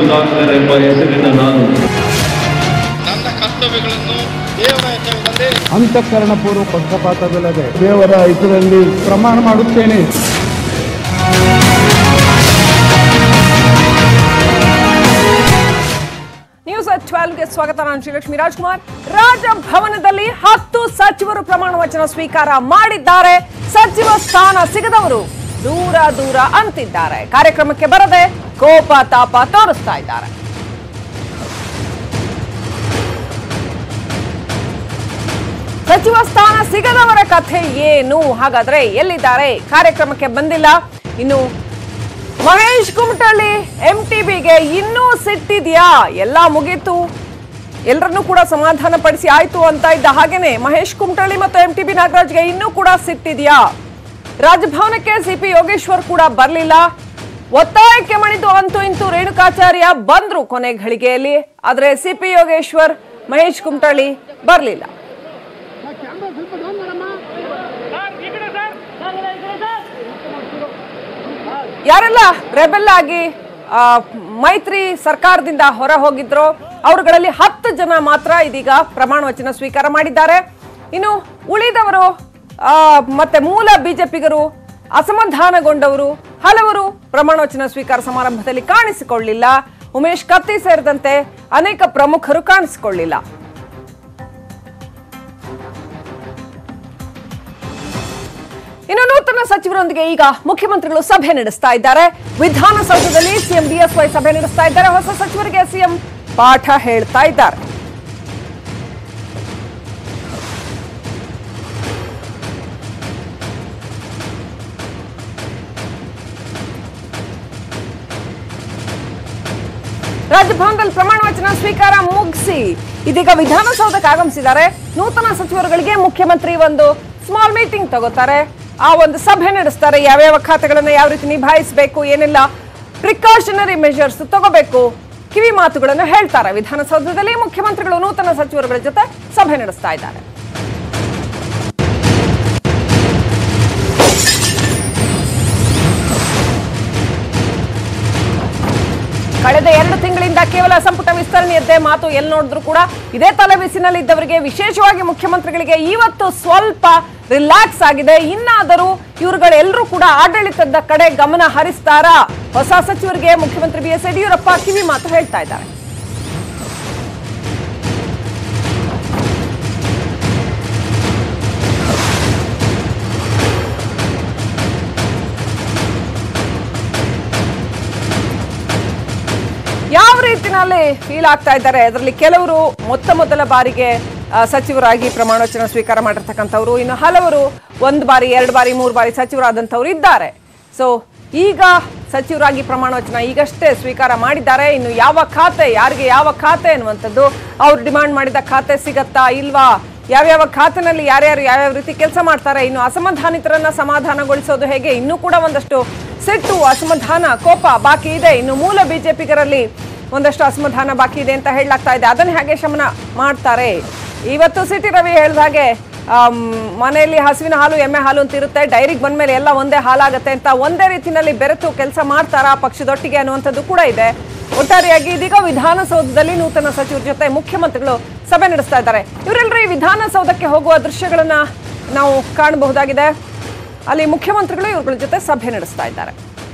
ದಾಖಲೆರೆಂಬ ಹೆಸರಿನ ನಾನು ನನ್ನ ಕರ್ತವ್ಯಗಳನ್ನು ದೇವರ ಹೆಸರಿನಲ್ಲಿ ಅಂತಃಕರಣಪೂರ್ವ ಪಕ್ಷಪಾತವಿಲ್ಲದೆ ದೇವರ ಹೆಸರಲ್ಲಿ ಪ್ರಮಾಣ ಮಾಡುತ್ತೇನೆ ನ್ಯೂಸ್ ಟ್ವೆಲ್ವ್ಗೆ ಸ್ವಾಗತ ನಾನು ಶ್ರೀಲಕ್ಷ್ಮಿ ರಾಜ್ಕುಮಾರ್ ರಾಜಭವನದಲ್ಲಿ ಹತ್ತು ಸಚಿವರು ಪ್ರಮಾಣ ವಚನ ಸ್ವೀಕಾರ ಮಾಡಿದ್ದಾರೆ ಸಚಿವ ಸ್ಥಾನ ಸಿಗದವರು ದೂರ ದೂರ ಅಂತಿದ್ದಾರೆ ಕಾರ್ಯಕ್ರಮಕ್ಕೆ ಬರದೆ ಕೋಪ ತಾಪ ತೋರಿಸ್ತಾ ಇದ್ದಾರೆ ಸಚಿವ ಸ್ಥಾನ ಸಿಗದವರ ಕಥೆ ಏನು ಹಾಗಾದ್ರೆ ಎಲ್ಲಿದ್ದಾರೆ ಕಾರ್ಯಕ್ರಮಕ್ಕೆ ಬಂದಿಲ್ಲ ಇನ್ನು ಮಹೇಶ್ ಕುಮಟಳ್ಳಿ ಎಂ ಟಿಬಿಗೆ ಇನ್ನೂ ಸಿಟ್ಟಿದ್ಯಾ ಎಲ್ಲ ಮುಗೀತು ಎಲ್ಲರನ್ನೂ ಕೂಡ ಸಮಾಧಾನ ಪಡಿಸಿ ಆಯ್ತು ಅಂತ ಇದ್ದ ಹಾಗೇನೆ ಮಹೇಶ್ ಕುಮಟಳ್ಳಿ ಮತ್ತು ಎಂ ಟಿ ಬಿ ನಾಗರಾಜ್ಗೆ ಇನ್ನೂ ಕೂಡ ಸಿಟ್ಟಿದ್ಯಾ ರಾಜಭವನಕ್ಕೆ ಸಿಪಿ ಯೋಗೇಶ್ವರ್ ಕೂಡ ಬರಲಿಲ್ಲ ಒತ್ತಾಯಕ್ಕೆ ಮಣಿದು ಅಂತೂ ಇಂತೂ ರೇಣುಕಾಚಾರ್ಯ ಬಂದ್ರು ಕೊನೆ ಘಳಿಗೆಯಲ್ಲಿ ಆದ್ರೆ ಸಿಪಿ ಯೋಗೇಶ್ವರ್ ಮಹೇಶ್ ಕುಮಟಳ್ಳಿ ಬರಲಿಲ್ಲ ಯಾರೆಲ್ಲ ರೆಬೆಲ್ ಆಗಿ ಆ, ಮೈತ್ರಿ ಸರ್ಕಾರದಿಂದ ಹೊರ ಹೋಗಿದ್ರೋ ಅವರುಗಳಲ್ಲಿ ಹತ್ತು ಜನ ಮಾತ್ರ ಇದೀಗ ಪ್ರಮಾಣ ವಚನ ಸ್ವೀಕಾರ ಮಾಡಿದ್ದಾರೆ ಇನ್ನು ಉಳಿದವರು ಆ, ಮತ್ತೆ ಮೂಲ ಬಿಜೆಪಿಗರು ಅಸಮಾಧಾನಗೊಂಡವರು ಹಲವರು ಪ್ರಮಾಣ ವಚನ ಸ್ವೀಕಾರ ಸಮಾರಂಭದಲ್ಲಿ ಕಾಣಿಸಿಕೊಳ್ಳಿಲ್ಲ ಉಮೇಶ್ ಕತ್ತಿ ಸೇರಿದಂತೆ ಅನೇಕ ಪ್ರಮುಖರು ಕಾಣಿಸಿಕೊಳ್ಳಿಲ್ಲ ಇನ್ನು ನೂತನ ಸಚಿವರೊಂದಿಗೆ ಈಗ ಮುಖ್ಯಮಂತ್ರಿಗಳು ಸಭೆ ನಡೆಸ್ತಾ ಇದ್ದಾರೆ ವಿಧಾನಸೌಧದಲ್ಲಿ ಸಿಎಂ ಬಿಎಸ್ವೈ ಸಭೆ ನಡೆಸ್ತಾ ಇದ್ದಾರೆ ಹೊಸ ಸಚಿವರಿಗೆ ಸಿಎಂ ಪಾಠ ಹೇಳ್ತಾ ಇದ್ದಾರೆ ರಾಜಭವನದಲ್ಲಿ ಪ್ರಮಾಣ ವಚನ ಸ್ವೀಕಾರ ಮುಗಿಸಿ ಇದೀಗ ವಿಧಾನಸೌಧಕ್ಕೆ ಆಗಮಿಸಿದ್ದಾರೆ ನೂತನ ಸಚಿವರುಗಳಿಗೆ ಮುಖ್ಯಮಂತ್ರಿ ಒಂದು ಸ್ಮಾಲ್ ಮೀಟಿಂಗ್ ತಗೋತಾರೆ ಆ ಒಂದು ಸಭೆ ನಡೆಸ್ತಾರೆ ಯಾವ್ಯಾವ ಖಾತೆಗಳನ್ನ ಯಾವ ರೀತಿ ನಿಭಾಯಿಸಬೇಕು ಏನೆಲ್ಲ ಪ್ರಿಕಾಷನರಿ ಮೆಷರ್ಸ್ ತಗೋಬೇಕು ಕಿವಿ ಮಾತುಗಳನ್ನು ಹೇಳ್ತಾರೆ ವಿಧಾನಸೌಧದಲ್ಲಿ ಮುಖ್ಯಮಂತ್ರಿಗಳು ನೂತನ ಸಚಿವರುಗಳ ಜೊತೆ ಸಭೆ ನಡೆಸ್ತಾ ಇದ್ದಾರೆ ಕಳೆದ ಎರಡು ತಿಂಗಳಿಂದ ಕೇವಲ ಸಂಪುಟ ವಿಸ್ತರಣೆಯದ್ದೇ ಮಾತು ಎಲ್ಲಿ ನೋಡಿದ್ರು ಕೂಡ ಇದೇ ತಲೆಬಿಸಿನಲ್ಲಿ ಇದ್ದವರಿಗೆ ವಿಶೇಷವಾಗಿ ಮುಖ್ಯಮಂತ್ರಿಗಳಿಗೆ ಇವತ್ತು ಸ್ವಲ್ಪ ರಿಲ್ಯಾಕ್ಸ್ ಆಗಿದೆ ಇನ್ನಾದರೂ ಇವರುಗಳೆಲ್ಲರೂ ಕೂಡ ಆಡಳಿತದ ಕಡೆ ಗಮನ ಹರಿಸ್ತಾರಾ ಹೊಸ ಸಚಿವರಿಗೆ ಮುಖ್ಯಮಂತ್ರಿ ಬಿ ಎಸ್ ಯಡಿಯೂರಪ್ಪ ಕಿವಿ ಮಾತು ಹೇಳ್ತಾ ಇದ್ದಾರೆ ಯಾವ ರೀತಿನಲ್ಲಿ ಫೀಲ್ ಆಗ್ತಾ ಇದ್ದಾರೆ ಅದರಲ್ಲಿ ಕೆಲವರು ಮೊತ್ತ ಮೊದಲ ಬಾರಿಗೆ ಆ, ಸಚಿವರಾಗಿ ಪ್ರಮಾಣ ವಚನ ಸ್ವೀಕಾರ ಮಾಡಿರ್ತಕ್ಕಂಥವ್ರು ಇನ್ನು ಹಲವರು ಒಂದು ಬಾರಿ ಎರಡು ಬಾರಿ ಮೂರು ಬಾರಿ ಸಚಿವರಾದಂಥವ್ರು ಇದ್ದಾರೆ ಸೊ ಈಗ ಸಚಿವರಾಗಿ ಪ್ರಮಾಣ ವಚನ ಈಗಷ್ಟೇ ಸ್ವೀಕಾರ ಮಾಡಿದ್ದಾರೆ ಇನ್ನು ಯಾವ ಖಾತೆ ಯಾರಿಗೆ ಯಾವ ಖಾತೆ ಅನ್ನುವಂಥದ್ದು ಅವ್ರು ಡಿಮಾಂಡ್ ಮಾಡಿದ ಖಾತೆ ಸಿಗತ್ತಾ ಇಲ್ವಾ ಯಾವ್ಯಾವ ಖಾತೆನಲ್ಲಿ ಯಾರ್ಯಾರು ಯಾವ್ಯಾವ ರೀತಿ ಕೆಲಸ ಮಾಡ್ತಾರೆ ಇನ್ನು ಅಸಮಾಧಾನಿತರನ್ನ ಸಮಾಧಾನಗೊಳಿಸೋದು ಹೇಗೆ ಇನ್ನೂ ಕೂಡ ಒಂದಷ್ಟು ಸಿಟ್ಟು ಅಸಮಾಧಾನ ಕೋಪ ಬಾಕಿ ಇದೆ ಇನ್ನು ಮೂಲ ಬಿಜೆಪಿಗರಲ್ಲಿ ಒಂದಷ್ಟು ಅಸಮಾಧಾನ ಬಾಕಿ ಇದೆ ಅಂತ ಹೇಳಲಾಗ್ತಾ ಇದೆ ಅದನ್ನ ಹೇಗೆ ಶಮನ ಮಾಡ್ತಾರೆ ಇವತ್ತು ಸಿಟಿ ರವಿ ಹೇಳಿದ ಹಾಗೆ ಆಮ್, ಮನೆಯಲ್ಲಿ ಹಸುವಿನ ಹಾಲು ಎಮ್ಮೆ ಹಾಲು ಅಂತ ಇರುತ್ತೆ ಡೈರಿಗೆ ಬಂದ್ಮೇಲೆ ಎಲ್ಲ ಒಂದೇ ಹಾಲಾಗತ್ತೆ ಅಂತ ಒಂದೇ ರೀತಿನಲ್ಲಿ ಬೆರೆತು ಕೆಲಸ ಮಾಡ್ತಾರಾ ಪಕ್ಷದೊಟ್ಟಿಗೆ ಅನ್ನುವಂಥದ್ದು ಕೂಡ ಇದೆ ಒಟ್ಟಾರೆಯಾಗಿ ಇದೀಗ ವಿಧಾನಸೌಧದಲ್ಲಿ ನೂತನ ಸಚಿವರ ಜೊತೆ ಮುಖ್ಯಮಂತ್ರಿಗಳು ಸಭೆ ನಡೆಸ್ತಾ ಇದ್ದಾರೆ ಇವರೆಲ್ಲರೂ ಈ ವಿಧಾನಸೌಧಕ್ಕೆ ಹೋಗುವ ದೃಶ್ಯಗಳನ್ನ ನಾವು ಕಾಣಬಹುದಾಗಿದೆ ಅಲ್ಲಿ ಮುಖ್ಯಮಂತ್ರಿಗಳು ಇವುಗಳ ಜೊತೆ ಸಭೆ ನಡೆಸ್ತಾ ಇದ್ದಾರೆ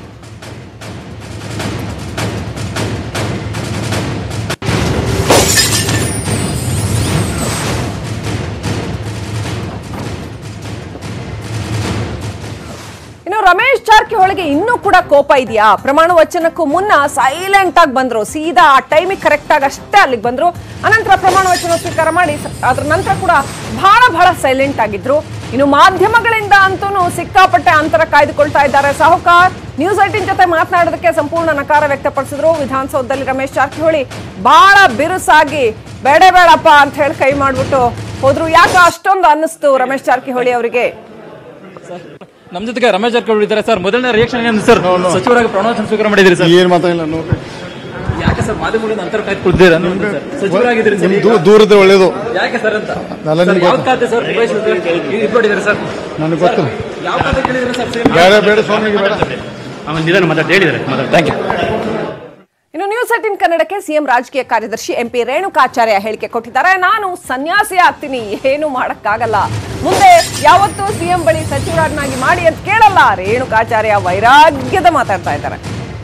ಇನ್ನು ರಮೇಶ್ ಜಾರಕಿಹೊಳಿಗೆ ಇನ್ನೂ ಕೂಡ ಕೋಪ ಇದೆಯಾ ಪ್ರಮಾಣ ವಚನಕ್ಕೂ ಮುನ್ನ ಸೈಲೆಂಟ್ ಆಗಿ ಬಂದ್ರು ಸೀದಾ ಆ ಟೈಮಿಗೆ ಕರೆಕ್ಟ್ ಆಗಿ ಅಷ್ಟೇ ಅಲ್ಲಿಗೆ ಬಂದ್ರು ಅನಂತರ ಪ್ರಮಾಣ ವಚನ ಸ್ವೀಕಾರ ಮಾಡಿ ಸ- ಅದ್ರ ನಂತರ ಕೂಡ ಬಹಳ ಬಹಳ ಸೈಲೆಂಟ್ ಆಗಿದ್ರು ಇನ್ನು ಮಾಧ್ಯಮಗಳಿಂದ ಅಂತೂ ಸಿಕ್ಕಾಪಟ್ಟೆ ಅಂತರ ಕಾಯ್ದುಕೊಳ್ತಾ ಇದ್ದಾರೆ ಸಾಹುಕಾರ್ ನ್ಯೂಸ್ ಏಟಿನ್ ಜೊತೆ ಮಾತನಾಡೋದಕ್ಕೆ ಸಂಪೂರ್ಣ ನಕಾರ ವ್ಯಕ್ತಪಡಿಸಿದ್ರು ವಿಧಾನಸೌಧದಲ್ಲಿ ರಮೇಶ್ ಜಾರಕಿಹೊಳಿ ಬಹಳ ಬಿರುಸಾಗಿ ಬೇಡ ಬೇಡಪ್ಪ ಅಂತ ಹೇಳಿ ಕೈ ಮಾಡ್ಬಿಟ್ಟು ಹೋದ್ರು ಯಾಕೆ ಅಷ್ಟೊಂದು ಅನ್ನಿಸ್ತು ರಮೇಶ್ ಜಾರಕಿಹೊಳಿ ಅವರಿಗೆ ನಮ್ ಜೊತೆಗೆ ರಮೇಶ್ ಜಾರಕಿಹೊಳಿ ಇದ್ದಾರೆ ಸರ್ ಮೊದಲನೇ ರಿಯಾಕ್ಷನ್ ಏನು ಸರ್ ಸಚಿವರಾಗಿ ಪ್ರಮಾಣ ಸ್ವೀಕಾರ ಮಾಡಿದ್ರಿ ಸರ್ ಏನ್ ಮಾತಾಡಿಲ್ಲ ನೋಡ್ರಿ ಯಾಕೆ ಸರ್ ಮಾಧ್ಯಮಗಳಿಂದ ಅಂತರ ಕಾಯ್ದುಕೊಳ್ತೀರಾ ನೀವು ಅಂತ ಸರ್ ಸಚಿವರಾಗಿದ್ದೀರಿ ಸರ್ ನಿಮ್ ಈಗ. ದೂ- ದೂರದ ಒಳ್ಳೇದು ಯಾಕೆ ಸರ್ ಅಂತ ಅಲ್ಲ, ಸರ್, ನಿಮ್ಗೆ ಯಾವ ಖಾತೆ ಸರ್ ಇಟ್ಕೊಂಡಿದ್ದಾರೆ ಸರ್ ನನಗೆ ಗೊತ್ತಿಲ್ಲ ಯಾವ ಖಾತೆ ಕೇಳಿದ್ರೆ ಸರ್ ಸೇಮ್ ಬೇಡ ಬೇಡ ಸ್ವಾಮಿಗೆ ಬೇಡ ಆಮೇಲೆ ನಿಧಾನ ಮಾತಾಡಿ ಹೇಳಿದ್ದಾರೆ ಮಾತಾಡಿ ಥ್ಯಾಂಕ್ ಯು ಇನ್ನು ನ್ಯೂಸ್ ಏಟಿನ್ ಕನ್ನಡಕ್ಕೆ ಸಿಎಂ ರಾಜಕೀಯ ಕಾರ್ಯದರ್ಶಿ ಎಂಪಿ ರೇಣುಕಾಚಾರ್ಯ ಹೇಳಿಕೆ ಕೊಟ್ಟಿದ್ದಾರೆ ನಾನು ಸನ್ಯಾಸಿ ಆಗ್ತೀನಿ ಏನು ಮಾಡಕ್ಕಾಗಲ್ಲ ಮುಂದೆ ಯಾವತ್ತೂ ಸಿಎಂ ಬಳಿ ಸಚಿವರನ್ನಾಗಿ ಮಾಡಿ ಅಂತ ಕೇಳಲ್ಲ ರೇಣುಕಾಚಾರ್ಯ ವೈರಾಗ್ಯದ ಮಾತಾಡ್ತಾ ಇದ್ದಾರೆ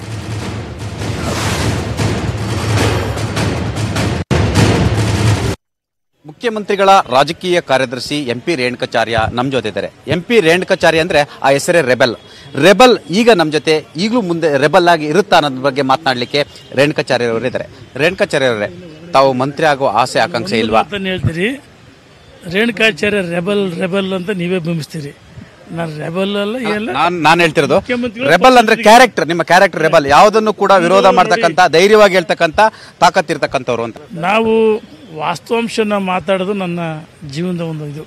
ಮುಖ್ಯಮಂತ್ರಿಗಳ ರಾಜಕೀಯ ಕಾರ್ಯದರ್ಶಿ ಎಂ ಪಿ ರೇಣುಕಾಚಾರ್ಯ ನಮ್ಮ ಜೊತೆ ಇದ್ದಾರೆ ಎಂ ಪಿ ರೇಣುಕಾಚಾರ್ಯ ಅಂದ್ರೆ ಆ ಹೆಸರೇ ರೆಬೆಲ್ ರೆಬಲ್ ಈಗ ನಮ್ಮ ಜೊತೆ ಈಗಲೂ ಮುಂದೆ ರೆಬಲ್ ಆಗಿ ಇರುತ್ತಾ ಅನ್ನೋದ್ರ ಬಗ್ಗೆ ಮಾತನಾಡಲಿಕ್ಕೆ ರೇಣುಕಾಚಾರ್ಯ ಅವರು ಇದ್ದಾರೆ ರೇಣುಕಾಚಾರ್ಯ ಅವರೇ ತಾವು ಮಂತ್ರಿ ಆಗೋ ಆಸೆ ಆಕಾಂಕ್ಷೆ ಇಲ್ವಾ ಅಂತ ಹೇಳ್ತೀರಿ ರೇಣುಕಾಚಾರ್ಯ ರೆಬಲ್ ರೆಬಲ್ ಅಂತ ನೀವೇ ಬಿಂಬಿಸ್ತೀರಿ ನಾನು ರೆಬಲ್ ಅಲ್ಲ ಎಲ್ಲ ನಾನ್ ನಾನು ಹೇಳ್ತಿರೋದು ಮುಖ್ಯಮಂತ್ರಿಗಳು ರೆಬಲ್ ಅಂದ್ರೆ ಕ್ಯಾರೆಕ್ಟರ್ ನಿಮ್ಮ ಕ್ಯಾರೆಕ್ಟರ್ ರೆಬಲ್ ಯಾವುದನ್ನು ಕೂಡ ವಿರೋಧ ಮಾಡ್ತಕ್ಕಂಥ ಧೈರ್ಯವಾಗಿ ಹೇಳ್ತಕ್ಕಂಥ ತಾಕತ್ತಿರ್ತಕ್ಕಂಥವ್ರು ಅಂತ ನಾವು ವಾಸ್ತವಾಂಶನ ಮಾತಾಡೋದು ನನ್ನ ಜೀವನದ ಒಂದು ಇದು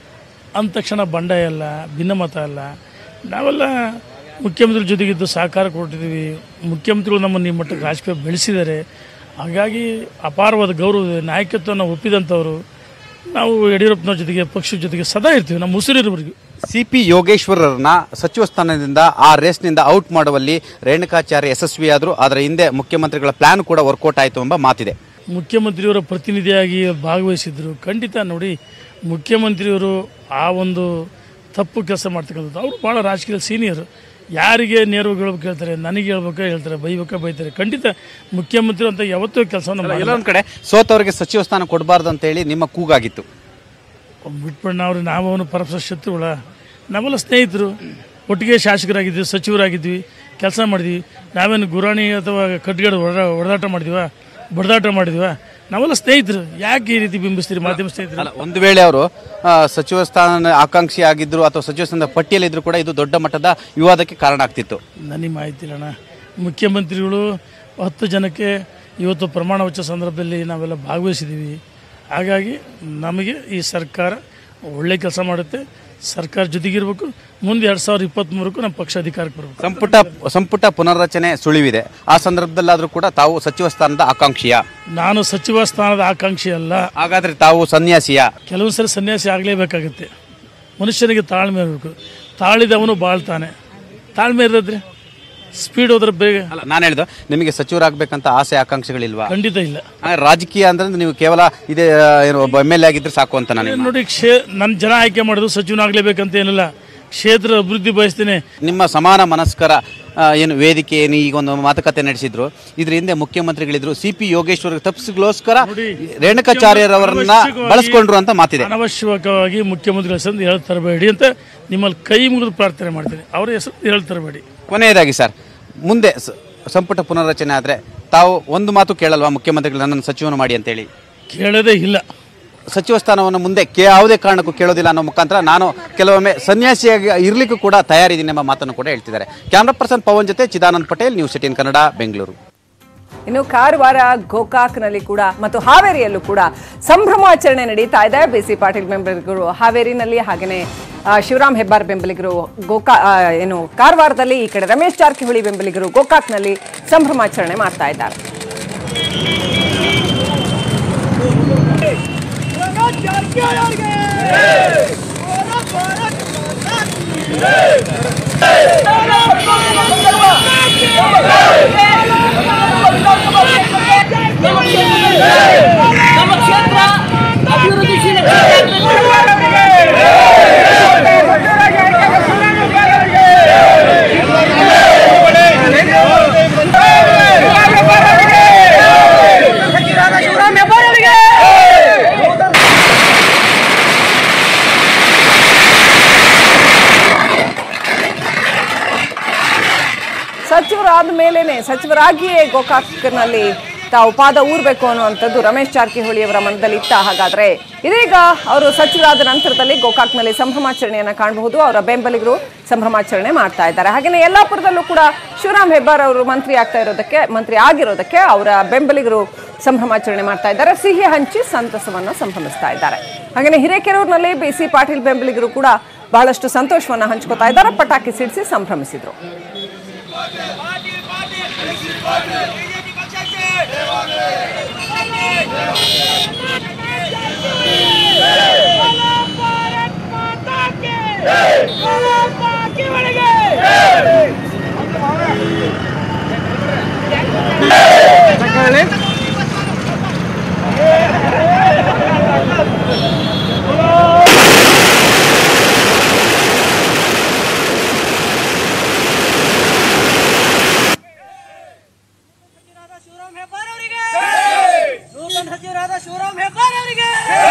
ಅಂದ ತಕ್ಷಣ ಬಂಡಾಯ ಅಲ್ಲ ಭಿನ್ನಮತ ಅಲ್ಲ ನಾವೆಲ್ಲ ಮುಖ್ಯಮಂತ್ರಿ ಜೊತೆಗಿದ್ದು ಸಹಕಾರ ಕೊಟ್ಟಿದ್ದೀವಿ ಮುಖ್ಯಮಂತ್ರಿಗಳು ನಮ್ಮನ್ನು ಈ ಮಟ್ಟಕ್ಕೆ ರಾಜಕೀಯ ಬೆಳೆಸಿದ್ದಾರೆ ಹಾಗಾಗಿ ಅಪಾರವಾದ ಗೌರವ ಇದೆ ನಾಯಕತ್ವನ ಒಪ್ಪಿದಂಥವ್ರು ನಾವು ಯಡಿಯೂರಪ್ಪನವ್ರ ಜೊತೆಗೆ ಪಕ್ಷದ ಜೊತೆಗೆ ಸದಾ ಇರ್ತೀವಿ ನಮ್ಮ ಉಸಿರಿರೋವರೆಗೂ ಸಿ ಪಿ ಯೋಗೇಶ್ವರರನ್ನ ಸಚಿವ ಸ್ಥಾನದಿಂದ ಆ ರೇಸ್ನಿಂದ ಔಟ್ ಮಾಡುವಲ್ಲಿ ರೇಣುಕಾಚಾರ್ಯ ಯಶಸ್ವಿಯಾದರು ಅದರ ಹಿಂದೆ ಮುಖ್ಯಮಂತ್ರಿಗಳ ಪ್ಲಾನ್ ಕೂಡ ವರ್ಕೌಟ್ ಆಯಿತು ಎಂಬ ಮಾತಿದೆ ಮುಖ್ಯಮಂತ್ರಿಯವರ ಪ್ರತಿನಿಧಿಯಾಗಿ ಭಾಗವಹಿಸಿದ್ರು ಖಂಡಿತ ನೋಡಿ ಮುಖ್ಯಮಂತ್ರಿಯವರು ಆ ಒಂದು ತಪ್ಪು ಕೆಲಸ ಮಾಡ್ತಕ್ಕಂಥದ್ದು ಅವರು ಭಾಳ ರಾಜಕೀಯ ಸೀನಿಯರ್ ಯಾರಿಗೆ ನೇರವಾಗಿ ಹೇಳ್ಬೇಕು ಹೇಳ್ತಾರೆ ನನಗೆ ಹೇಳ್ಬೇಕಾ ಹೇಳ್ತಾರೆ ಬೈಬೇಕಾ ಬೈತಾರೆ ಖಂಡಿತ ಮುಖ್ಯಮಂತ್ರಿ ಅಂತ ಯಾವತ್ತೂ ಕೆಲಸವನ್ನು ಮಾಡಲ್ಲ ಎಲ್ಲೊಂದ್ ಕಡೆ ಸೋತವರಿಗೆ ಸಚಿವ ಸ್ಥಾನ ಕೊಡಬಾರ್ದು ಅಂತ ಹೇಳಿ ನಿಮ್ಮ ಕೂಗಾಗಿತ್ತು ಬಿಟ್ಬಿಟ್ಟು ನಾವು ನಾವು ಅವನು ಪರಸ್ಪರ ಶತ್ರುಗಳ ನಾವೆಲ್ಲ ಸ್ನೇಹಿತರು ಒಟ್ಟಿಗೆ ಶಾಸಕರಾಗಿದ್ವಿ ಸಚಿವರಾಗಿದ್ವಿ ಕೆಲಸ ಮಾಡಿದ್ವಿ ನಾವೇನು ಗುರಾಣಿ ಅಥವಾ ಕಟ್ಗಡ ಹೊಡೆದ ಹೊಡೆದಾಟ ಮಾಡಿದ್ವಾ ಬಡದಾಟ ಮಾಡಿದ್ವಾ ನಾವೆಲ್ಲ ಸ್ನೇಹಿತರು ಯಾಕೆ ಈ ರೀತಿ ಬಿಂಬಿಸ್ತೀರಿ ಮಾಧ್ಯಮ ಸ್ನೇಹಿತರು ಅಲ್ಲ ಒಂದು ವೇಳೆ ಅವರು ಸಚಿವ ಸ್ಥಾನ ಆಕಾಂಕ್ಷಿ ಆಗಿದ್ರು ಅಥವಾ ಸಚಿವ ಸ್ಥಾನದ ಪಟ್ಟಿಯಲ್ಲಿದ್ರು ಕೂಡ ಇದು ದೊಡ್ಡ ಮಟ್ಟದ ವಿವಾದಕ್ಕೆ ಕಾರಣ ಆಗ್ತಿತ್ತು ನನಗೆ ಮಾಹಿತಿ ಇಲ್ಲ ಅಣ್ಣ ಮುಖ್ಯಮಂತ್ರಿಗಳು ಹತ್ತು ಜನಕ್ಕೆ ಇವತ್ತು ಪ್ರಮಾಣ ವಚನ ಸಂದರ್ಭದಲ್ಲಿ ನಾವೆಲ್ಲ ಭಾಗವಹಿಸಿದ್ದೀವಿ ಹಾಗಾಗಿ ನಮಗೆ ಈ ಸರ್ಕಾರ ಒಳ್ಳೆ ಕೆಲಸ ಮಾಡುತ್ತೆ ಸರ್ಕಾರ ಜೊತೆಗಿರ್ಬೇಕು ಮುಂದೆ ಎರಡು ಸಾವಿರದ ಇಪ್ಪತ್ತ್ಮೂರಕ್ಕೂ ನಮ್ಮ ಪಕ್ಷ ಅಧಿಕಾರಕ್ಕೆ ಬರಬೇಕು ಸಂಪುಟ ಸಂಪುಟ ಪುನರ್ರಚನೆ ಸುಳಿವಿದೆ ಆ ಸಂದರ್ಭದಲ್ಲಾದ್ರೂ ಕೂಡ ತಾವು ಸಚಿವ ಸ್ಥಾನದ ಆಕಾಂಕ್ಷಿಯ ನಾನು ಸಚಿವ ಸ್ಥಾನದ ಆಕಾಂಕ್ಷಿ ಅಲ್ಲ ಹಾಗಾದ್ರೆ ತಾವು ಸನ್ಯಾಸಿಯ ಕೆಲವೊಂದು ಸಲ ಸನ್ಯಾಸಿ ಆಗಲೇಬೇಕಾಗುತ್ತೆ ಮನುಷ್ಯನಿಗೆ ತಾಳ್ಮೆ ಇರಬೇಕು ತಾಳಿದವನು ಬಾಳ್ತಾನೆ ತಾಳ್ಮೆ ಇರದ್ರೆ ಸ್ಪೀಡ್ ಹೋದ್ರೆ ಬೇಗ ಅಲ್ಲ ನಾನು ಹೇಳ್ದು ನಿಮಗೆ ಸಚಿವರಾಗಬೇಕಂತ ಆಸೆ ಆಕಾಂಕ್ಷೆಗಳಿಲ್ವಾ ಖಂಡಿತ ಇಲ್ಲ ಆ, ರಾಜಕೀಯ ಅಂದ್ರೆ ನೀವು ಕೇವಲ ಇದೇ ಆ, ಏನು ಒಬ್ಬ ಎಮ್ ಎಲ್ ಎ ಆಗಿದ್ರೆ ಸಾಕು ಅಂತ ನಾನು ನೋಡಿ ಕ್ಷೇ ನನ್ನ ಜನ ಆಯ್ಕೆ ಮಾಡೋದು ಸಚಿವನಾಗಲೇಬೇಕಂತ ಏನಿಲ್ಲ ಕ್ಷೇತ್ರ ಅಭಿವೃದ್ಧಿ ಬಯಸ್ತೇನೆ ನಿಮ್ಮ ಸಮಾನ ಮನಸ್ಕರ ಆ, ಏನು ವೇದಿಕೆ ಏನು ಈಗ ಒಂದು ಮಾತುಕತೆ ನಡೆಸಿದ್ರು ಇದ್ರ ಹಿಂದೆ ಮುಖ್ಯಮಂತ್ರಿಗಳಿದ್ರು ಸಿ ಪಿ ಯೋಗೇಶ್ವರ ತಪ್ಪಿಸ್ಗೋಸ್ಕರ ರೇಣುಕಾಚಾರ್ಯರವರನ್ನ ಬಳಸ್ಕೊಂಡ್ರು ಅಂತ ಮಾತಿದೆ ಅನವಶ್ಯಕವಾಗಿ ಮುಖ್ಯಮಂತ್ರಿಗಳ ಹೆಸರು ಹೇಳ್ ತರಬೇಡಿ ಅಂತ ನಿಮ್ಮಲ್ಲಿ ಕೈ ಮುಗಿದು ಪ್ರಾರ್ಥನೆ ಮಾಡ್ತೀನಿ ಅವರ ಹೆಸರು ಹೇಳ್ ತರಬೇಡಿ ಕೊನೆಯದಾಗಿ ಸರ್ ಮುಂದೆ ಸ- ಸಂಪುಟ ಪುನರ್ರಚನೆ ಆದ್ರೆ ತಾವು ಒಂದು ಮಾತು ಕೇಳಲ್ವಾ ಮುಖ್ಯಮಂತ್ರಿಗಳು ನನ್ನನ್ನು ಸಚಿವನು ಮಾಡಿ ಅಂತೇಳಿ ಕೇಳೋದೇ ಇಲ್ಲ ಸಚಿವ ಸ್ಥಾನವನ್ನು ಮುಂದೆ ಕೆ ಯಾವುದೇ ಕಾರಣಕ್ಕೂ ಕೇಳೋದಿಲ್ಲ ಅನ್ನೋ ಮುಖಾಂತರ ನಾನು ಕೆಲವೊಮ್ಮೆ ಸನ್ಯಾಸಿಯಾಗಿ ಇರ್ಲಿಕ್ಕೂ ಕೂಡ ತಯಾರಿದ್ದೀನಿ ಎಂಬ ಮಾತನ್ನು ಕೂಡ ಹೇಳ್ತಿದ್ದಾರೆ ಕ್ಯಾಮ್ರಾ ಪರ್ಸನ್ ಪವನ್ ಜೊತೆ ಚಿದಾನಂದ್ ಪಟೇಲ್ ನ್ಯೂಸ್ ಏಟೀನ್ ಕನ್ನಡ ಬೆಂಗಳೂರು ಇನ್ನು ಕಾರವಾರ ಗೋಕಾಕ್ನಲ್ಲಿ ಕೂಡ ಮತ್ತು ಹಾವೇರಿಯಲ್ಲೂ ಕೂಡ ಸಂಭ್ರಮಾಚರಣೆ ನಡೀತಾ ಇದೆ ಬಿ ಸಿ ಪಾಟೀಲ್ ಬೆಂಬಲಿಗರು ಹಾವೇರಿನಲ್ಲಿ ಹಾಗೆಯೇ ಆ, ಶಿವರಾಮ್ ಹೆಬ್ಬಾರ್ ಬೆಂಬಲಿಗರು ಗೋಕಾ ಆ, ಏನು ಕಾರವಾರದಲ್ಲಿ ಈ ಕಡೆ ರಮೇಶ್ ಜಾರಕಿಹೊಳಿ ಬೆಂಬಲಿಗರು ಗೋಕಾಕ್ನಲ್ಲಿ ಸಂಭ್ರಮಾಚರಣೆ ಮಾಡ್ತಾ ಇದ್ದಾರೆ ನಮ್ಮ ಕ್ಷೇತ್ರ ಅಭಿವೃದ್ಧಿಶೀಲ ಸಚಿವರಾದ ಮೇಲೇನೆ ಸಚಿವರಾಗಿಯೇ ಗೋಕಾಕ್ನಲ್ಲಿ ತಾವು ಪಾದ ಊರ್ಬೇಕು ಅನ್ನುವಂಥದ್ದು ರಮೇಶ್ ಜಾರಕಿಹೊಳಿ ಅವರ ಮನದಲ್ಲಿ ಇತ್ತ ಹಾಗಾದ್ರೆ ಇದೀಗ ಅವರು ಸಚಿವರಾದ ನಂತರದಲ್ಲಿ ಗೋಕಾಕ್ನಲ್ಲಿ ಸಂಭ್ರಮಾಚರಣೆಯನ್ನ ಕಾಣಬಹುದು ಅವರ ಬೆಂಬಲಿಗರು ಸಂಭ್ರಮಾಚರಣೆ ಮಾಡ್ತಾ ಇದ್ದಾರೆ ಹಾಗೆಯೇ ಯಲ್ಲಾಪುರದಲ್ಲೂ ಕೂಡ ಶಿವರಾಮ್ ಹೆಬ್ಬಾರ್ ಅವರು ಮಂತ್ರಿ ಆಗ್ತಾ ಇರೋದಕ್ಕೆ ಮಂತ್ರಿ ಆಗಿರೋದಕ್ಕೆ ಅವರ ಬೆಂಬಲಿಗರು ಸಂಭ್ರಮಾಚರಣೆ ಮಾಡ್ತಾ ಇದ್ದಾರೆ ಸಿಹಿ ಹಂಚಿ ಸಂತಸವನ್ನ ಸಂಭ್ರಮಿಸ್ತಾ ಇದ್ದಾರೆ ಹಾಗೆಯೇ ಹಿರೇಕೆರೂರಿನಲ್ಲಿ ಬಿ ಸಿ ಪಾಟೀಲ್ ಬೆಂಬಲಿಗರು ಕೂಡ ಬಹಳಷ್ಟು ಸಂತೋಷವನ್ನ ಹಂಚ್ಕೋತಾ ಇದ್ದಾರೆ ಪಟಾಕಿ ಸಿಡಿಸಿ ಸಂಭ್ರಮಿಸಿದ್ರು ಒಳಗೆ ಶಿವರಾಮ್ ಹೆಬ್ಬಾರ್ ಅವರಿಗೆ ನೂತನ ಸಚಿವರಾದ ಶಿವರಾಮ್ ಹೆಬ್ಬಾರ್ ಅವರಿಗೆ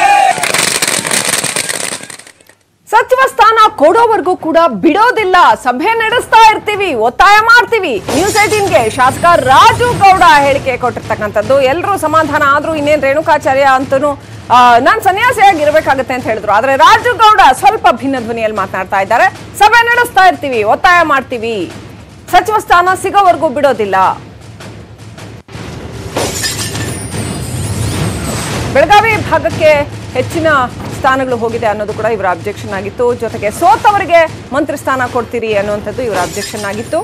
ಸಚಿವ ಸ್ಥಾನ ಕೊಡೋವರೆಗೂ ಕೂಡ ಬಿಡೋದಿಲ್ಲ ಸಭೆ ನಡೆಸ್ತಾ ಇರ್ತೀವಿ ಒತ್ತಾಯ ಮಾಡ್ತೀವಿ ನ್ಯೂಸ್ ಏಟೀನ್ಗೆ ಶಾಸಕ ರಾಜು ಗೌಡ ಹೇಳಿಕೆ ಕೊಟ್ಟಿರ್ತಕ್ಕಂಥದ್ದು ಎಲ್ಲರೂ ಸಮಾಧಾನ ಆದ್ರೂ ಇನ್ನೇನ್ ರೇಣುಕಾಚಾರ್ಯ ಅಂತೂ ನಾನ್ ಸನ್ಯಾಸಿಯಾಗಿ ಇರಬೇಕಾಗತ್ತೆ ಅಂತ ಹೇಳಿದ್ರು ಆದ್ರೆ ರಾಜು ಗೌಡ ಸ್ವಲ್ಪ ಭಿನ್ನ ಧ್ವನಿಯಲ್ಲಿ ಮಾತನಾಡ್ತಾ ಇದ್ದಾರೆ ಸಭೆ ನಡೆಸ್ತಾ ಇರ್ತೀವಿ ಒತ್ತಾಯ ಮಾಡ್ತೀವಿ ಸಚಿವ ಸ್ಥಾನ ಸಿಗೋವರೆಗೂ ಬಿಡೋದಿಲ್ಲ ಬೆಳಗಾವಿ ಭಾಗಕ್ಕೆ ಹೆಚ್ಚಿನ ಸ್ಥಾನಗಳು ಹೋಗಿದೆ ಅನ್ನೋದು ಕೂಡ ಇವರ ಅಬ್ಜೆಕ್ಷನ್ ಆಗಿತ್ತು ಜೊತೆಗೆ ಸೋತವರಿಗೆ ಮಂತ್ರಿ ಸ್ಥಾನ ಕೊಡ್ತೀರಿ ಅನ್ನುವಂಥದ್ದು ಇವರ ಅಬ್ಜೆಕ್ಷನ್ ಆಗಿತ್ತು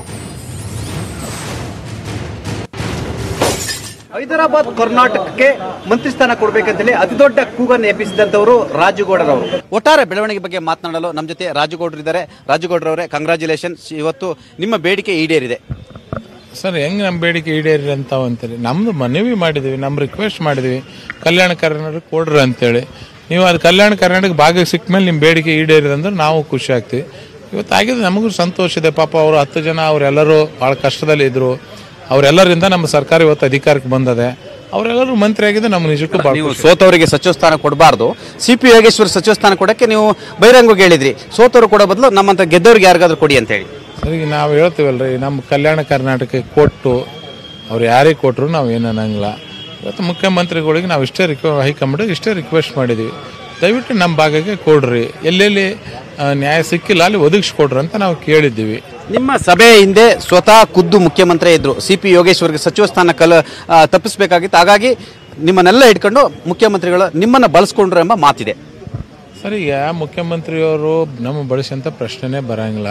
ಹೈದರಾಬಾದ್ ಕರ್ನಾಟಕಕ್ಕೆ ಮಂತ್ರಿ ಸ್ಥಾನ ಕೊಡಬೇಕಂತೇಳಿ ಅತಿ ದೊಡ್ಡ ಕೂಗನ್ನು ಎಬ್ಬಿಸಿದಂತವರು ರಾಜುಗೌಡರವರು ಒಟ್ಟಾರೆ ಬೆಳವಣಿಗೆ ಬಗ್ಗೆ ಮಾತನಾಡಲು ನಮ್ಮ ಜೊತೆ ರಾಜುಗೌಡರು ಇದ್ದಾರೆ ರಾಜುಗೌಡರವರೇ ಕಂಗ್ರಾಚುಲೇಷನ್ಸ್ ಇವತ್ತು ನಿಮ್ಮ ಬೇಡಿಕೆ ಈಡೇರಿದೆ ಸರ್ ಹೆಂಗೆ ನಮ್ಮ ಬೇಡಿಕೆ ಈಡೇರಿ ಅಂತ ಅಂತೇಳಿ ನಮ್ಮದು ಮನವಿ ಮಾಡಿದ್ದೀವಿ ನಮ್ಮ ರಿಕ್ವೆಸ್ಟ್ ಮಾಡಿದ್ದೀವಿ ಕಲ್ಯಾಣ ಕರ್ನಾಟಕ ಕೊಡ್ರಿ ಅಂತೇಳಿ ನೀವು ಅದು ಕಲ್ಯಾಣ ಕರ್ನಾಟಕ ಭಾಗಕ್ಕೆ ಸಿಕ್ಕ ಮೇಲೆ ನಿಮ್ಮ ಬೇಡಿಕೆ ಈಡೇರಿದೆ ಅಂದ್ರೆ ನಾವು ಖುಷಿ ಆಗ್ತೀವಿ ಇವತ್ತು ಆಗಿದೆ ನಮಗೂ ಸಂತೋಷ ಇದೆ ಪಾಪ ಅವರು ಹತ್ತು ಜನ ಅವರೆಲ್ಲರೂ ಭಾಳ ಕಷ್ಟದಲ್ಲಿ ಇದ್ರು ಅವರೆಲ್ಲರಿಂದ ನಮ್ಮ ಸರ್ಕಾರ ಇವತ್ತು ಅಧಿಕಾರಕ್ಕೆ ಬಂದದೆ ಅವರೆಲ್ಲರೂ ಮಂತ್ರಿ ಆಗಿದೆ ನಮ್ಗೆ ನಿಜಕ್ಕೂ ಭಾಳ ನೀವು ಸೋತವರಿಗೆ ಸಚಿವ ಸ್ಥಾನ ಕೊಡಬಾರ್ದು ಸಿ ಪಿ ಯೋಗೇಶ್ವರ್ ಸಚಿವ ಸ್ಥಾನ ಕೊಡಕ್ಕೆ ನೀವು ಬಹಿರಂಗವಾಗಿ ಹೇಳಿದ್ರಿ ಸೋತವರು ಕೊಡೋ ಬದಲು ನಮ್ಮಂತ ಗೆದ್ದವ್ರಿಗೆ ಯಾರಿಗಾದ್ರೂ ಕೊಡಿ ಅಂತ ಹೇಳಿ ಸರಿ ನಾವು ಹೇಳ್ತೀವಲ್ರಿ ನಮ್ಮ ಕಲ್ಯಾಣ ಕರ್ನಾಟಕಕ್ಕೆ ಕೊಟ್ಟು ಅವ್ರು ಯಾರಿಗೆ ಕೊಟ್ಟರು ನಾವು ಏನು ಅನ್ನಂಗಿಲ್ಲ ಇವತ್ತು ಮುಖ್ಯಮಂತ್ರಿಗಳಿಗೆ ನಾವು ಇಷ್ಟೇ ರಿಕ್ವೆ ಹೈಕಮಾಂಡಿಗೆ ಇಷ್ಟೇ ರಿಕ್ವೆಸ್ಟ್ ಮಾಡಿದ್ದೀವಿ ದಯವಿಟ್ಟು ನಮ್ಮ ಭಾಗಕ್ಕೆ ಕೊಡ್ರಿ ಎಲ್ಲೆಲ್ಲಿ ಆ, ನ್ಯಾಯ ಸಿಕ್ಕಿಲ್ಲ ಅಲ್ಲಿ ಒದಗಿಸ್ಕೊಡ್ರಿ ಅಂತ ನಾವು ಕೇಳಿದ್ದೀವಿ ನಿಮ್ಮ ಸಭೆ ಹಿಂದೆ ಸ್ವತಃ ಖುದ್ದು ಮುಖ್ಯಮಂತ್ರಿ ಇದ್ರು ಸಿ ಪಿ ಯೋಗೇಶ್ವರ್ಗೆ ಸಚಿವ ಸ್ಥಾನ ಕಲ ಆ, ತಪ್ಪಿಸ್ಬೇಕಾಗಿತ್ತು ಹಾಗಾಗಿ ನಿಮ್ಮನ್ನೆಲ್ಲ ಇಟ್ಕೊಂಡು ಮುಖ್ಯಮಂತ್ರಿಗಳು ನಿಮ್ಮನ್ನ ಬಳಸ್ಕೊಂಡ್ರು ಎಂಬ ಮಾತಿದೆ ಸರಿ ಈಗ ಮುಖ್ಯಮಂತ್ರಿಯವರು ನಮ್ಮ ಬಳಸಂತ ಪ್ರಶ್ನೆನೇ ಬರಂಗಿಲ್ಲ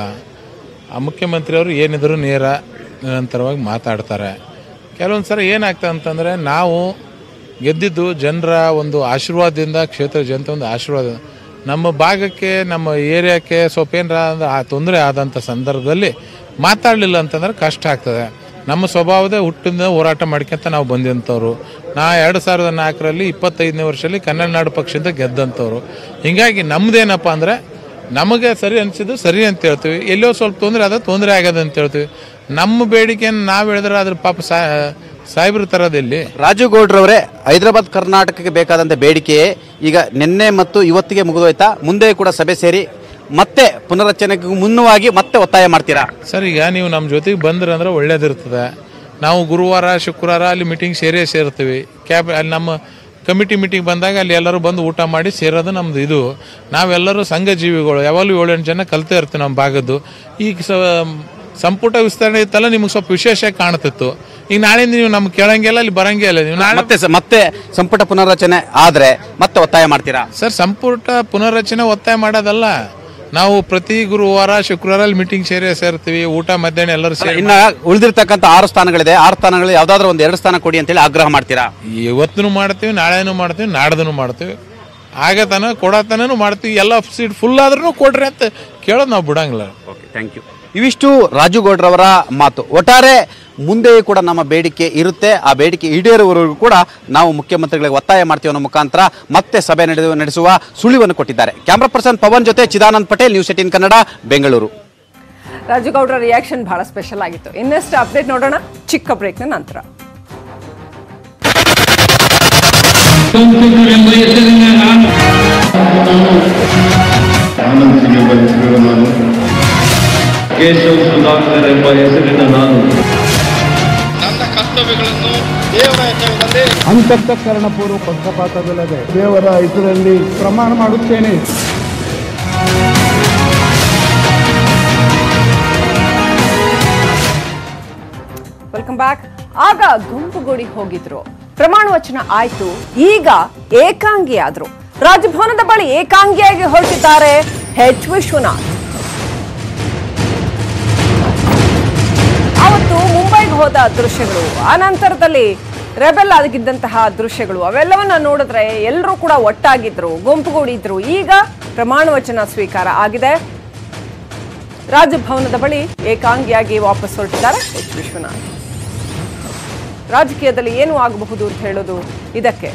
ಆ ಮುಖ್ಯಮಂತ್ರಿಯವರು ಏನಿದ್ರು ನೇರ ನಿರಂತರವಾಗಿ ಮಾತಾಡ್ತಾರೆ ಕೆಲವೊಂದು ಸರಿ ಏನಾಗ್ತದೆ ಅಂತಂದರೆ ನಾವು ಗೆದ್ದಿದ್ದು ಜನರ ಒಂದು ಆಶೀರ್ವಾದದಿಂದ ಕ್ಷೇತ್ರ ಜನತೆ ಒಂದು ಆಶೀರ್ವಾದ ನಮ್ಮ ಭಾಗಕ್ಕೆ ನಮ್ಮ ಏರಿಯಾಕ್ಕೆ ಸ್ವಲ್ಪ ಏನಾರ ಅಂದ್ರೆ ಆ ತೊಂದರೆ ಆದಂಥ ಸಂದರ್ಭದಲ್ಲಿ ಮಾತಾಡಲಿಲ್ಲ ಅಂತಂದ್ರೆ ಕಷ್ಟ ಆಗ್ತದೆ ನಮ್ಮ ಸ್ವಭಾವದೇ ಹುಟ್ಟಿಂದ ಹೋರಾಟ ಮಾಡ್ಕೊಂತ ನಾವು ಬಂದಂಥವ್ರು ನಾ ಎರಡು ಸಾವಿರದ ನಾಲ್ಕರಲ್ಲಿ ಇಪ್ಪತ್ತೈದನೇ ವರ್ಷದಲ್ಲಿ ಕನ್ನಡ ನಾಡು ಪಕ್ಷದಿಂದ ಗೆದ್ದಂಥವ್ರು ಹಿಂಗಾಗಿ ನಮ್ದೇನಪ್ಪ ಅಂದರೆ ನಮಗೆ ಸರಿ ಅನಿಸಿದ್ದು ಸರಿ ಅಂತ ಹೇಳ್ತೀವಿ ಎಲ್ಲೋ ಸ್ವಲ್ಪ ತೊಂದರೆ ಆದ ತೊಂದರೆ ಆಗದ ಅಂತ ಹೇಳ್ತೀವಿ ನಮ್ಮ ಬೇಡಿಕೆಯನ್ನು ನಾವು ಹೇಳಿದ್ರೆ ಅದ್ರ ಪಾಪ ಸಾ ಸಾಹೇಬ್ರ ತರೋದಿಲ್ಲಿ ರಾಜುಗೌಡ್ರವರೇ ಹೈದರಾಬಾದ್ ಕರ್ನಾಟಕಕ್ಕೆ ಬೇಕಾದಂತ ಬೇಡಿಕೆ ಈಗ ನಿನ್ನೆ ಮತ್ತು ಇವತ್ತಿಗೆ ಮುಗಿದೋಯ್ತಾ ಮುಂದೆ ಕೂಡ ಸಭೆ ಸೇರಿ ಮತ್ತೆ ಪುನರಚನೆಗೆ ಮುನ್ನವಾಗಿ ಮತ್ತೆ ಒತ್ತಾಯ ಮಾಡ್ತೀರಾ ಸರ್ ಈಗ ನೀವು ನಮ್ಮ ಜೊತೆಗೆ ಬಂದ್ರೆ ಅಂದ್ರೆ ಒಳ್ಳೇದಿರ್ತದೆ ನಾವು ಗುರುವಾರ ಶುಕ್ರವಾರ ಅಲ್ಲಿ ಮೀಟಿಂಗ್ ಸೇರೇ ಸೇರ್ತೀವಿ ಕ್ಯಾಬ್ ಅಲ್ಲಿ ನಮ್ಮ ಕಮಿಟಿ ಮೀಟಿಂಗ್ ಬಂದಾಗ ಅಲ್ಲಿ ಎಲ್ಲರೂ ಬಂದು ಊಟ ಮಾಡಿ ಸೇರೋದು ನಮ್ದು ಇದು ನಾವೆಲ್ಲರೂ ಸಂಘ ಜೀವಿಗಳು ಯಾವಾಗಲೂ ಏಳೆಂಟು ಜನ ಕಲ್ತೇ ಇರ್ತೀವಿ ನಮ್ಮ ಭಾಗದ್ದು ಈಗ ಸ ಸಂಪುಟ ವಿಸ್ತರಣೆ ಇತ್ತಲ್ಲ ನಿಮ್ಗೆ ಸ್ವಲ್ಪ ವಿಶೇಷ ಕಾಣ್ತಿತ್ತು ಈಗ ನಾಳೆಯಿಂದ ನೀವು ನಮ್ಗೆ ಕೇಳಂಗಿಲ್ಲ ಅಲ್ಲಿ ಬರಂಗೇ ಇಲ್ಲ ನೀವು ನಾಳೆ ಮತ್ತೆ ಸ- ಮತ್ತೆ ಸಂಪುಟ ಪುನರ್ರಚನೆ ಆದ್ರೆ ಮತ್ತೆ ಒತ್ತಾಯ ಮಾಡ್ತೀರಾ ಸರ್ ಸಂಪುಟ ಪುನರ್ರಚನೆ ಒತ್ತಾಯ ಮಾಡೋದಲ್ಲ ನಾವು ಪ್ರತಿ ಗುರುವಾರ ಶುಕ್ರವಾರ ಅಲ್ಲಿ ಮೀಟಿಂಗ್ ಸೇರೇ ಸೇರ್ತೀವಿ ಊಟ ಮಧ್ಯಾಹ್ನ ಎಲ್ಲರೂ ಸೇರಿ ಇನ್ನ ಉಳಿದಿರ್ತಕ್ಕಂಥ ಆರು ಸ್ಥಾನಗಳಿದೆ ಆರು ಸ್ಥಾನಗಳಲ್ಲಿ ಯಾವ್ದಾದ್ರು ಒಂದು ಎರಡು ಸ್ಥಾನ ಕೊಡಿ ಅಂತೇಳಿ ಆಗ್ರಹ ಮಾಡ್ತೀರಾ ಇವತ್ತೂ ಮಾಡ್ತೀವಿ ನಾಳೆನೂ ಮಾಡ್ತೀವಿ ನಾಡ್ದೂ ಮಾಡ್ತೀವಿ ಆಗತನ ಕೊಡತನೂ ಮಾಡ್ತೀವಿ ಎಲ್ಲ ಸೀಟ್ ಫುಲ್ ಆದ್ರೂ ಕೊಡ್ರಿ ಅಂತ ಕೇಳೋದು ನಾವು ಬಿಡಂಗಿಲ್ಲ ಓಕೆ ಥ್ಯಾಂಕ್ ಯು ಇವಿಷ್ಟು ರಾಜುಗೌಡ್ರವರ ಮಾತು ಒಟ್ಟಾರೆ ಮುಂದೆಯೂ ಕೂಡ ನಮ್ಮ ಬೇಡಿಕೆ ಇರುತ್ತೆ ಆ ಬೇಡಿಕೆ ಈಡೇರುವವರೆಗೂ ಕೂಡ ನಾವು ಮುಖ್ಯಮಂತ್ರಿಗಳಿಗೆ ಒತ್ತಾಯ ಮಾಡ್ತೀವಿ ಅನ್ನೋ ಮುಖಾಂತರ ಮತ್ತೆ ಸಭೆ ನಡೆದು ನಡೆಸುವ ಸುಳಿವನ್ನು ಕೊಟ್ಟಿದ್ದಾರೆ ಕ್ಯಾಮ್ರಾ ಪರ್ಸನ್ ಪವನ್ ಜೊತೆ ಚಿದಾನಂದ್ ಪಟೇಲ್ ನ್ಯೂಸ್ ಏಟೀನ್ ಕನ್ನಡ ಬೆಂಗಳೂರು ರಾಜುಗೌಡರ ರಿಯಾಕ್ಷನ್ ಬಹಳ ಸ್ಪೆಷಲ್ ಆಗಿತ್ತು ಇನ್ನಷ್ಟು ಅಪ್ಡೇಟ್ ನೋಡೋಣ ಚಿಕ್ಕ ಬ್ರೇಕ್ನ ನಂತರ ಸೋಂಕಿತರೆಂಬ ಹೆಸರಿನ ನಾನು ಆನಂದ್ ಸಿಂಗ್ ಎಂಬ ಹೆಸರು ನಾನು ಕೇಶವ್ ಸುಧಾಕರ್ ಎಂಬ ಹೆಸರಿನ ನಾನು ನನ್ನ ಕರ್ತವ್ಯಗಳನ್ನು ದೇವರ ಹೆಸರಿನಲ್ಲಿ ಅಂತಃಕರಣ ಪೂರ್ವ ಪಕ್ಷಪಾತವಿಲ್ಲದೆ ದೇವರ ಹೆಸರಲ್ಲಿ ಪ್ರಮಾಣ ಮಾಡುತ್ತೇನೆ ವೆಲ್ಕಮ್ ಬ್ಯಾಕ್ ಆಗ ಗುಂಪುಗೂಡಿ ಹೋಗಿದ್ರು ಪ್ರಮಾಣ ವಚನ ಆಯ್ತು ಈಗ ಏಕಾಂಗಿ ಆದ್ರು ರಾಜಭವನದ ಬಳಿ ಏಕಾಂಗಿಯಾಗಿ ಹೊರಟಿದ್ದಾರೆ ಎಚ್ ವಿಶ್ವನಾಥ್ ಅವತ್ತು ಮುಂಬೈಗೆ ಹೋದ ದೃಶ್ಯಗಳು ಆ ನಂತರದಲ್ಲಿ ರೆಬೆಲ್ ಆಗಿದ್ದಂತಹ ದೃಶ್ಯಗಳು ಅವೆಲ್ಲವನ್ನ ನೋಡಿದ್ರೆ ಎಲ್ಲರೂ ಕೂಡ ಒಟ್ಟಾಗಿದ್ರು ಗುಂಪುಗೂಡಿದ್ರು ಈಗ ಪ್ರಮಾಣ ವಚನ ಸ್ವೀಕಾರ ಆಗಿದೆ ರಾಜಭವನದ ಬಳಿ ಏಕಾಂಗಿಯಾಗಿ ವಾಪಸ್ ಹೊರಟಿದ್ದಾರೆ ಎಚ್ ವಿಶ್ವನಾಥ್ ರಾಜಕೀಯದಲ್ಲಿ ಏನು ಆಗಬಹುದು ಅಂತ ಹೇಳೋದು ಇದಕ್ಕೆ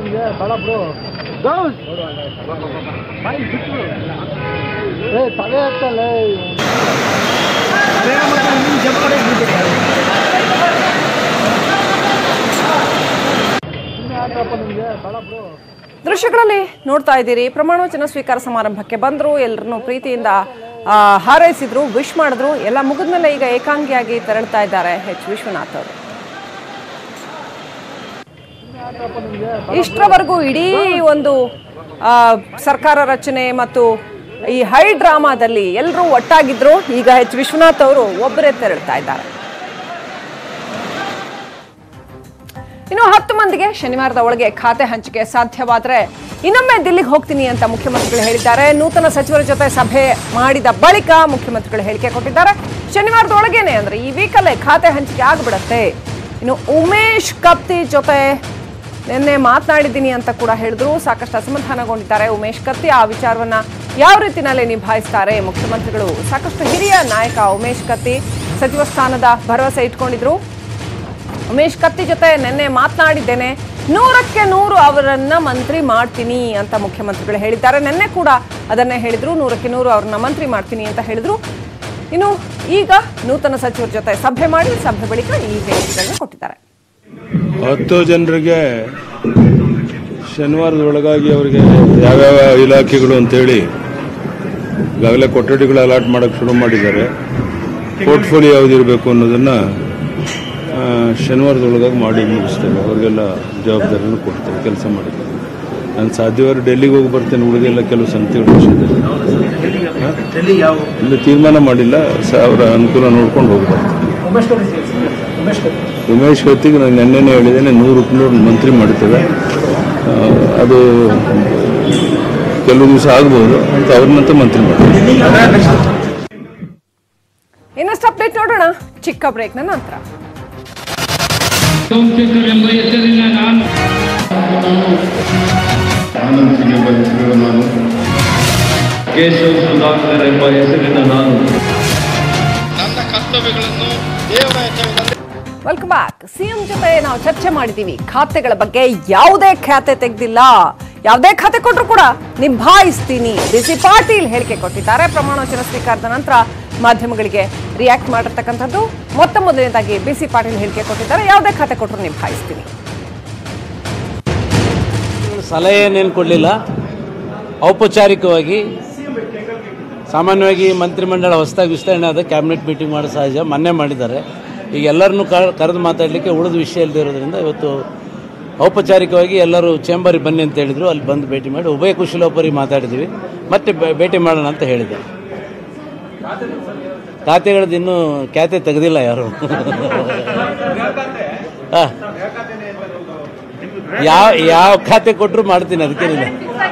ದೃಶ್ಯಗಳಲ್ಲಿ ನೋಡ್ತಾ ಇದ್ದೀರಿ ಪ್ರಮಾಣವಚನ ಸ್ವೀಕಾರ ಸಮಾರಂಭಕ್ಕೆ ಬಂದ್ರು ಎಲ್ಲರನ್ನು ಪ್ರೀತಿಯಿಂದ ಆ, ಹಾರೈಸಿದ್ರು ವಿಶ್ ಮಾಡಿದ್ರು ಎಲ್ಲ ಮುಗಿದ್ಮೇಲೆ ಈಗ ಏಕಾಂಗಿಯಾಗಿ ತೆರಳ್ತಾ ಇದ್ದಾರೆ ಎಚ್ ವಿಶ್ವನಾಥ್ ಅವರು ಇಷ್ಟರವರೆಗೂ ಇಡೀ ಒಂದು ಆ, ಸರ್ಕಾರ ರಚನೆ ಮತ್ತು ಈ ಹೈ ಡ್ರಾಮಾದಲ್ಲಿ ಎಲ್ಲರೂ ಒಟ್ಟಾಗಿದ್ರು ಈಗ ಎಚ್ ವಿಶ್ವನಾಥ್ ಅವರು ಒಬ್ಬರೇ ತೆರಳ್ತಾ ಇದ್ದಾರೆ ಇನ್ನು ಹತ್ತು ಮಂದಿಗೆ ಶನಿವಾರದ ಒಳಗೆ ಖಾತೆ ಹಂಚಿಕೆ ಸಾಧ್ಯವಾದರೆ ಇನ್ನೊಮ್ಮೆ ದಿಲ್ಲಿಗೆ ಹೋಗ್ತೀನಿ ಅಂತ ಮುಖ್ಯಮಂತ್ರಿಗಳು ಹೇಳಿದ್ದಾರೆ ನೂತನ ಸಚಿವರ ಜೊತೆ ಸಭೆ ಮಾಡಿದ ಬಳಿಕ ಮುಖ್ಯಮಂತ್ರಿಗಳು ಹೇಳಿಕೆ ಕೊಟ್ಟಿದ್ದಾರೆ ಶನಿವಾರದ ಒಳಗೇನೆ ಅಂದ್ರೆ ಈ ವೀಕಲ್ಲೇ ಖಾತೆ ಹಂಚಿಕೆ ಆಗ್ಬಿಡತ್ತೆ ಇನ್ನು ಉಮೇಶ್ ಕತ್ತಿ ಜೊತೆ ನಿನ್ನೆ ಮಾತನಾಡಿದ್ದೀನಿ ಅಂತ ಕೂಡ ಹೇಳಿದ್ರು ಸಾಕಷ್ಟು ಅಸಮಾಧಾನಗೊಂಡಿದ್ದಾರೆ ಉಮೇಶ್ ಕತ್ತಿ ಆ ವಿಚಾರವನ್ನ ಯಾವ ರೀತಿನಲ್ಲಿ ನಿಭಾಯಿಸ್ತಾರೆ ಮುಖ್ಯಮಂತ್ರಿಗಳು ಸಾಕಷ್ಟು ಹಿರಿಯ ನಾಯಕ ಉಮೇಶ್ ಕತ್ತಿ ಸಚಿವ ಸ್ಥಾನದ ಭರವಸೆ ಇಟ್ಕೊಂಡಿದ್ರು ಉಮೇಶ್ ಕತ್ತಿ ಜೊತೆ ನಿನ್ನೆ ಮಾತನಾಡಿದ್ದೇನೆ ನೂರಕ್ಕೆ ನೂರು ಅವರನ್ನ ಮಂತ್ರಿ ಮಾಡ್ತೀನಿ ಅಂತ ಮುಖ್ಯಮಂತ್ರಿಗಳು ಹೇಳಿದ್ದಾರೆ ನಿನ್ನೆ ಕೂಡ ಅದನ್ನೇ ಹೇಳಿದ್ರು ನೂರಕ್ಕೆ ನೂರು ಅವ್ರನ್ನ ಮಂತ್ರಿ ಮಾಡ್ತೀನಿ ಅಂತ ಹೇಳಿದ್ರು ಇನ್ನು ಈಗ ನೂತನ ಸಚಿವರ ಜೊತೆ ಸಭೆ ಮಾಡಿ ಸಭೆ ಬಳಿಕ ಈ ಹೇಳಿಕೆಗಳನ್ನ ಕೊಟ್ಟಿದ್ದಾರೆ ಹತ್ತು ಜನರಿಗೆ ಶನಿವಾರದ ಒಳಗಾಗಿ ಅವರಿಗೆ ಯಾವ್ಯಾವ ಇಲಾಖೆಗಳು ಅಂತೇಳಿ ಈಗಾಗಲೇ ಕೊಠಡಿಗಳು ಅಲಾಟ್ ಮಾಡೋಕ್ಕೆ ಶುರು ಮಾಡಿದ್ದಾರೆ ಪೋರ್ಟ್ಫೋಲಿಯೋ ಯಾವುದಿರಬೇಕು ಅನ್ನೋದನ್ನು ಶನಿವಾರದೊಳಗಾಗಿ ಮಾಡಿ ಮುಗಿಸ್ತೇವೆ ಅವರಿಗೆಲ್ಲ ಜವಾಬ್ದಾರಿಯನ್ನು ಕೊಡ್ತೇವೆ ಕೆಲಸ ಮಾಡಿದ್ದೇವೆ ನಾನು ಸಾಧ್ಯವಾದ್ರೆ ಡೆಲ್ಲಿಗೆ ಹೋಗಿ ಬರ್ತೇನೆ ಉಳಿದೆಲ್ಲ ಕೆಲವು ಸಂಗತಿಗಳು ವಿಷಯದಲ್ಲಿ ಹಾ? ಇಲ್ಲಿ ತೀರ್ಮಾನ ಮಾಡಿಲ್ಲ ಸ- ಅವರ ಅನುಕೂಲ ನೋಡ್ಕೊಂಡು ಹೋಗಿ ಬರ್ತೇನೆ ಉಮೇಶ್ ಹೊತ್ತಿಗೆ ನಾನು ನೆನ್ನೆನೇ ಹೇಳಿದ್ದೇನೆ ನೂರು ನೂರು ಮಂತ್ರಿ ಮಾಡ್ತೇವೆ ಆ, ಅದು ಕೆಲವು ದಿವಸ ಆಗ್ಬೋದು ಅಂತ ಅವ್ರನ್ನಂತ ಮಂತ್ರಿ ಮಾಡ್ತೇವೆ ಇನ್ನಷ್ಟು ಅಪ್ಡೇಟ್ ನೋಡೋಣ ಚಿಕ್ಕ ಬ್ರೇಕ್ನ ನಂತರ ಸೋಮಶೇಖರ್ ಎಂಬ ಹೆಸರಿನ ನಾನು ಆನಂದ್ ಸಿಂಗ್ ಎಂಬ ಹೆಸರು ನಾನು ಕೇಶವ್ ಸುಧಾಕರ್ ಎಂಬ ಹೆಸರಿನ ನಾನು ನನ್ನ ಕರ್ತವ್ಯಗಳನ್ನು ದೇವರ ಹೆಸರಿನಲ್ಲಿ ವೆಲ್ಕಮ್ ಬ್ಯಾಕ್ ಸಿಎಂ ಜೊತೆ ನಾವು ಚರ್ಚೆ ಮಾಡಿದೀವಿ ಖಾತೆಗಳ ಬಗ್ಗೆ ಯಾವುದೇ ಖಾತೆ ತೆಗೆದಿಲ್ಲ ಯಾವುದೇ ಖಾತೆ ಕೊಟ್ಟರು ಕೂಡ ನಿಭಾಯಿಸ್ತೀನಿ ಬಿಸಿ ಪಾಟೀಲ್ ಹೇಳಿಕೆ ಕೊಟ್ಟಿದ್ದಾರೆ ಪ್ರಮಾಣ ವಚನ ಸ್ವೀಕಾರದ ನಂತರ ಮಾಧ್ಯಮಗಳಿಗೆ ರಿಯಾಕ್ಟ್ ಮಾಡಿರ್ತಕ್ಕಂಥದ್ದು ಮೊತ್ತ ಮೊದಲನೇದಾಗಿ ಬಿಸಿ ಪಾಟೀಲ್ ಹೇಳಿಕೆ ಕೊಟ್ಟಿದ್ದಾರೆ ಯಾವುದೇ ಖಾತೆ ಕೊಟ್ಟರು ನಿಭಾಯಿಸ್ತೀನಿ ಸಲಹೆ ಏನೇನು ಕೊಡಲಿಲ್ಲ ಔಪಚಾರಿಕವಾಗಿ ಸಾಮಾನ್ಯವಾಗಿ ಮಂತ್ರಿಮಂಡಲ ಹೊಸದಾಗಿ ವಿಸ್ತರಣೆ ಆದ ಕ್ಯಾಬಿನೆಟ್ ಮೀಟಿಂಗ್ ಮಾಡೋ ಸಹಜ ಮೊನ್ನೆ ಮಾಡಿದ್ದಾರೆ ಈಗ ಎಲ್ಲರನ್ನೂ ಕರೆದು ಮಾತಾಡಲಿಕ್ಕೆ ಉಳಿದ ವಿಷಯ ಇಲ್ಲದೆ ಇರೋದ್ರಿಂದ ಇವತ್ತು ಔಪಚಾರಿಕವಾಗಿ ಎಲ್ಲರೂ ಚೇಂಬರಿಗೆ ಬನ್ನಿ ಅಂತ ಹೇಳಿದರು ಅಲ್ಲಿ ಬಂದು ಭೇಟಿ ಮಾಡಿ ಉಭಯ ಕುಶಲೋಪರಿ ಮಾತಾಡಿದ್ದೀವಿ ಮತ್ತೆ ಬೆ- ಭೇಟಿ ಮಾಡೋಣ ಅಂತ ಹೇಳಿದ್ದಾರೆ ಖಾತೆಗಳದ್ದು ಇನ್ನೂ ಖಾತೆ ತೆಗೆದಿಲ್ಲ ಯಾರು ಹಾಂ ಯಾವ ಯಾವ ಖಾತೆ ಕೊಟ್ಟರು ಮಾಡ್ತೀನಿ ಅದಕ್ಕೇನಿಲ್ಲ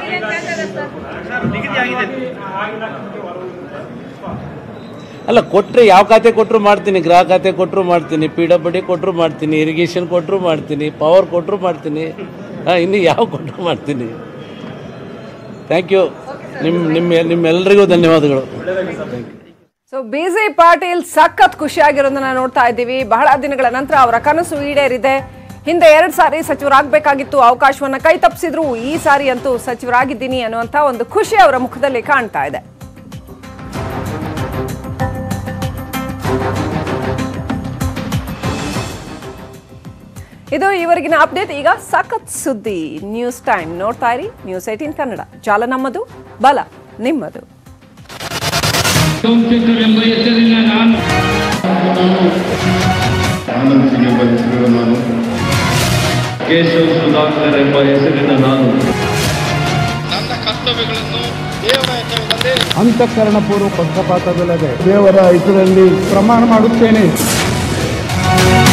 ಅಲ್ಲ ಕೊಟ್ಟರೆ ಯಾವ ಖಾತೆ ಕೊಟ್ಟರು ಮಾಡ್ತೀನಿ ಗೃಹ ಖಾತೆ ಕೊಟ್ಟರು ಮಾಡ್ತೀನಿ ಪಿ ಡಬ್ಲ್ಯೂ ಡಿ ಕೊಟ್ಟರು ಮಾಡ್ತೀನಿ ಇರಿಗೇಷನ್ ಕೊಟ್ಟರು ಮಾಡ್ತೀನಿ ಪವರ್ ಕೊಟ್ಟರು ಮಾಡ್ತೀನಿ ಹಾಂ ಇನ್ನು ಯಾವ ಕೊಟ್ಟರು ಮಾಡ್ತೀನಿ ಥ್ಯಾಂಕ್ ಯು ನಿಮ್ಮ ನಿಮ್ಮ ನಿಮ್ಮೆಲ್ಲರಿಗೂ ಧನ್ಯವಾದಗಳು ಸೊ ಬಿಸಿ ಪಾಟೀಲ್ ಸಖತ್ ಖುಷಿಯಾಗಿರೋದನ್ನ ನೋಡ್ತಾ ಇದ್ದೀವಿ ಬಹಳ ದಿನಗಳ ನಂತರ ಅವರ ಕನಸು ಈಡೇರಿದೆ ಹಿಂದೆ ಎರಡ್ ಸಾರಿ ಸಚಿವರಾಗಬೇಕಾಗಿತ್ತು ಅವಕಾಶವನ್ನ ಕೈ ತಪ್ಪಿಸಿದ್ರು ಈ ಸಾರಿ ಅಂತೂ ಸಚಿವರಾಗಿದ್ದೀನಿ ಅನ್ನುವಂತ ಒಂದು ಖುಷಿ ಅವರ ಮುಖದಲ್ಲಿ ಕಾಣ್ತಾ ಇದೆ ಇದು ಇವರಿಗಿನ ಅಪ್ಡೇಟ್ ಈಗ ಸಖತ್ ಸುದ್ದಿ ನ್ಯೂಸ್ ಟೈಮ್ ನೋಡ್ತಾ ಇರಿ ನ್ಯೂಸ್ ಏಟೀನ್ ಕನ್ನಡ ಜಾಲ ನಮ್ಮದು ಬಲ ನಿಮ್ಮದು ಸೋಮಶೇಖರ್ ಎಂಬ ಹೆಸರಿನ ನಾನು ಆನಂದ್ ಸಿಂಗ್ ಎಂಬ ಹೆಸರು ನಾನು ಕೇಶವ್ ಸುಧಾಕರ್ ಎಂಬ ಹೆಸರಿನ ನಾನು ನನ್ನ ಕರ್ತವ್ಯಗಳನ್ನು ದೇವರ ಹೆಸರಿನಲ್ಲಿ ಅಂತಃಕರಣಪೂರ್ವ ಪಕ್ಷಪಾತವಿಲ್ಲದೆ ದೇವರ ಹೆಸರಲ್ಲಿ ಪ್ರಮಾಣ ಮಾಡುತ್ತೇನೆ